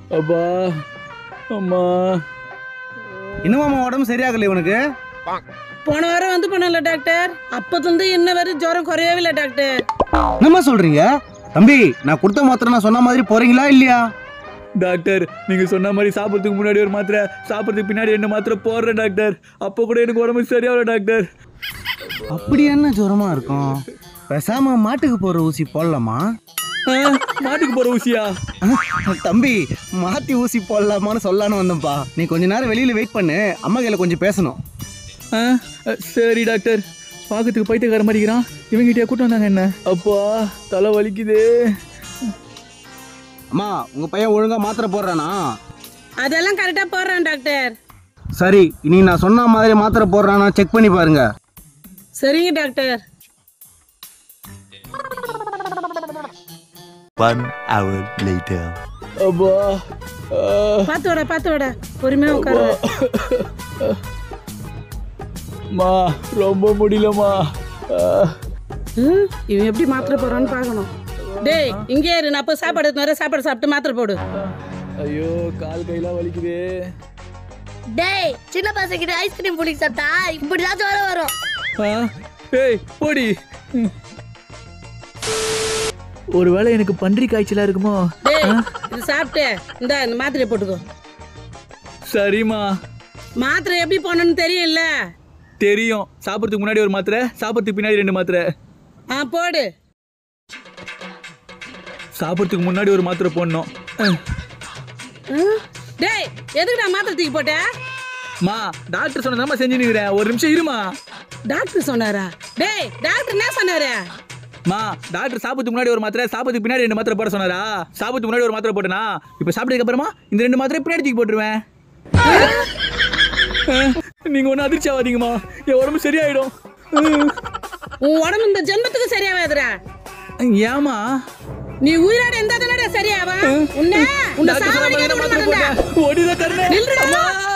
அப்பா அம்மா இன்னும் உடம்பு சரியாகல இவனுக்கு போன வாரம் வந்து பண்ணல டாக்டர் அப்பத்துலேருந்து இன்ன வரை ஜுரம் குறையவே இல்லை டாக்டர் என்னம்மா சொல்றீங்க தம்பி நான் கொடுத்த மாத்திரை நான் சொன்ன மாதிரி போறீங்களா இல்லையா டாக்டர் நீங்க சொன்ன மாதிரி சாப்பிட்றதுக்கு முன்னாடி ஒரு மாத்திரை சாப்பிட்றதுக்கு பின்னாடி ரெண்டு மாத்திரை போடுறேன் டாக்டர் அப்போ கூட எனக்கு உடம்பு சரியாகல டாக்டர் அப்படி என்ன ஜுரமா இருக்கும் பேசாம மாட்டுக்கு போற ஊசி போடலாமா ஆ, மாட்டுக்கு போற ஊசியா தம்பி மாத்தி ஊசி போடலாமான்னு சொல்லலான்னு வந்தேன்ப்பா நீ கொஞ்ச நேரம் வெளியில வெயிட் பண்ணு அம்மா கையில கொஞ்சம் பேசணும் ஆ, சரி டாக்டர் பார்க்கறதுக்கு பைத்தியக்கார மாதிரி இருக்கிறான் இவங்கிட்டயா கூட்டம் வந்தாங்க என்ன அப்பா தலை வலிக்குது அம்மா உங்க பையன் ஒழுங்கா மாத்திரை போடுறானா அதெல்லாம் கரெக்டாக போடுறேன் டாக்டர் சரி இனி நான் சொன்ன மாதிரி மாத்திரை போடுறானா செக் பண்ணி பாருங்க சரிங்க டாக்டர் One hour later. அப்பா ஆ, பார்த்து விட பார்த்து விட பொறுமையாக உட்காரு மா ரொம்ப முடியலம்மா ஆ, ம், இவன் எப்படி மாத்திரை போடுறான்னு பார்க்கணும் டேய் இங்கே இரு நான் போய் சாப்பாடு எடுத்துன்னு வரேன் சாப்பாடு சாப்பிட்டு மாத்திரை போடு ஐயோ கால் கையெல்லாம் வலிக்குது டேய் சின்ன பசங்கிட்ட ஐஸ்கிரீம் பிடிக்க சாப்பிட்டா இப்படிதான் வர வரும் ஆ, ஏய் போடி ம். ஒருவேளை எனக்கு பன்றி காய்ச்சலா இருக்குமோ டேய் இது சாப்பிட்டு இந்த இந்த மாத்திரையை போட்டுக்கோ சரிம்மா மாத்திரை எப்படி போடணும்னு தெரியும்ல தெரியும் சாப்பிட்றதுக்கு முன்னாடி ஒரு மாத்திரை சாப்பிட்றதுக்கு பின்னாடி ரெண்டு மாத்திரை ஆ போடு சாப்பிட்றதுக்கு முன்னாடி ஒரு மாத்திரை போடணும் ம். ம், டேய் எதுக்குடா மாத்திரை தூக்கி போட்ட மா டாக்டர் சொன்னதாம்மா செஞ்சுன்னுக்கிறேன் ஒரு நிமிஷம் இருமா டாக்டர் சொன்னாரா டேய் டாக்டர் என்ன சொன்னாரு மா டாக்டர் சாப்பிட்றதுக்கு முன்னாடி ஒரு மாத்திரை சாப்பிட்றதுக்கு பின்னாடி ரெண்டு மாத்திரை போட சொன்னாரா சாப்பிட்றதுக்கு முன்னாடி ஒரு மாத்திரை போட்டேனா இப்போ சாப்பிட்டதுக்கு அப்புறமா இந்த ரெண்டு மாத்திரை பின்னாடி தூக்கி போட்டுருவேன் நீங்க ஒன்றும் அதிர்ச்சி ஆகாதீங்கம்மா என் உடம்பு சரியாயிடும் உன் உடம்பு இந்த ஜென்மத்துக்கு சரியாவாதுடா ஏமா நீ உயிரோட எந்த தானடா சரியாவா உன்ன உன்னை டாக்டர் சொன்ன சாவடிக்க மாதிரி விட மாத்திரை மாட்டேன்டா. போட்டேன் ஓடிதான் தரணும் நில்லுடா. அம்மா